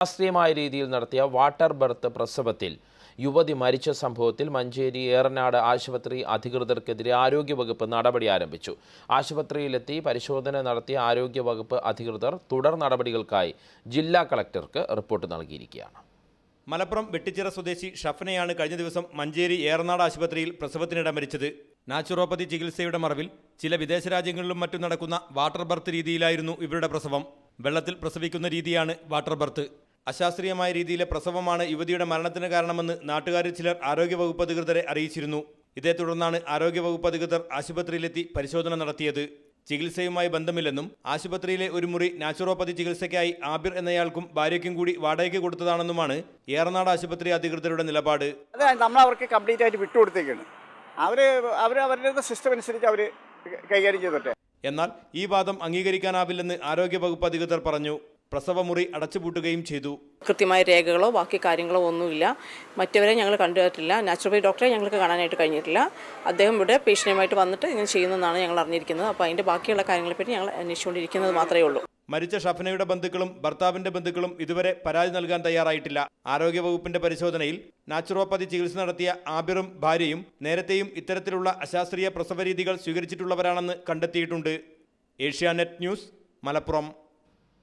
ശാസ്ത്രീയമായ രീതിയിൽ നടത്തിയ വാട്ടർ ബർത്ത് പ്രസവത്തിൽ യുവതി മരിച്ച സംഭവത്തിൽ മഞ്ചേരി ഏറനാട് ആശുപത്രി അധികൃതർക്കെതിരെ ആരോഗ്യവകുപ്പ് നടപടി ആരംഭിച്ചു ആശുപത്രിയിലെത്തി പരിശോധന നടത്തിയ ആരോഗ്യവകുപ്പ് അധികൃതർ തുടർ നടപടികൾക്കായി ജില്ലാ കളക്ടർക്ക് റിപ്പോർട്ട് നൽകിയിരിക്കുകയാണ് മലപ്പുറം വെട്ടിച്ചിറ സ്വദേശി ഷഫനയാണ് കഴിഞ്ഞ ദിവസം മഞ്ചേരി ഏറനാട് ആശുപത്രിയിൽ പ്രസവത്തിനിടെ മരിച്ചത് നാച്ചുറോപ്പതി ചികിത്സയുടെ മറവിൽ ചില വിദേശ രാജ്യങ്ങളിലും മറ്റും നടക്കുന്ന വാട്ടർ ബർത്ത് രീതിയിലായിരുന്നു ഇവരുടെ പ്രസവം വെള്ളത്തിൽ പ്രസവിക്കുന്ന രീതിയാണ് വാട്ടർ ബർത്ത് അശാസ്ത്രീയമായ രീതിയിലെ പ്രസവമാണ് യുവതിയുടെ മരണത്തിന് കാരണമെന്ന് നാട്ടുകാരിൽ ചിലർ ആരോഗ്യവകുപ്പ് അധികൃതരെ അറിയിച്ചിരുന്നു ഇതേ തുടർന്നാണ് ആരോഗ്യവകുപ്പ് അധികൃതർ ആശുപത്രിയിലെത്തി പരിശോധന നടത്തിയത് ചികിത്സയുമായി ബന്ധമില്ലെന്നും ആശുപത്രിയിലെ ഒരു മുറി നാച്ചുറോപ്പതി ചികിത്സയ്ക്കായി ആബിർ എന്നയാൾക്കും ഭാര്യയ്ക്കും കൂടി വാടകയ്ക്ക് കൊടുത്തതാണെന്നുമാണ് ഏറനാട് ആശുപത്രി അധികൃതരുടെ നിലപാട് അത് നമ്മൾ അവർക്ക് കംപ്ലീറ്റ് ആയിട്ട് വിട്ടുകൊടുത്തേക്കാണ് അവർ അവർ അവരുടെ സിസ്റ്റം അനുസരിച്ച് അവർ കൈകാര്യം ചെയ്തോട്ടെ എന്നാൽ ഈ വാദം അംഗീകരിക്കാനാവില്ലെന്ന് ആരോഗ്യവകുപ്പ് അധികൃതർ പറഞ്ഞു പ്രസവമുറി അടച്ചുപൂട്ടുകയും ചെയ്തു കൃത്യമായ രേഖകളോ ബാക്കി കാര്യങ്ങളോ ഒന്നുമില്ല മറ്റവരെ ഞങ്ങൾ കണ്ടിട്ടില്ല നാച്ചുറോപ്പതി ഡോക്ടറെ ഞങ്ങൾക്ക് കാണാനായിട്ട് കഴിഞ്ഞിട്ടില്ല അദ്ദേഹം ഇവിടെ പേഷ്യനുമായിട്ട് വന്നിട്ട് ഇങ്ങനെ ചെയ്യുന്നതെന്നാണ് ഞങ്ങൾ അറിഞ്ഞിരിക്കുന്നത് അപ്പോൾ അതിൻ്റെ ബാക്കിയുള്ള കാര്യങ്ങളെപ്പറ്റി ഞങ്ങൾ അന്വേഷിച്ചുകൊണ്ടിരിക്കുന്നത് മാത്രമേ ഉള്ളൂ മരിച്ച ഷഫനയുടെ ബന്ധുക്കളും ഭർത്താവിന്റെ ബന്ധുക്കളും ഇതുവരെ പരാതി നൽകാൻ തയ്യാറായിട്ടില്ല ആരോഗ്യവകുപ്പിന്റെ പരിശോധനയിൽ നാച്ചുറോപ്പതി ചികിത്സ നടത്തിയ ആബിറും ഭാര്യയും നേരത്തെയും ഇത്തരത്തിലുള്ള അശാസ്ത്രീയ പ്രസവ രീതികൾ സ്വീകരിച്ചിട്ടുള്ളവരാണെന്ന് കണ്ടെത്തിയിട്ടുണ്ട് ഏഷ്യാനെറ്റ് ന്യൂസ് മലപ്പുറം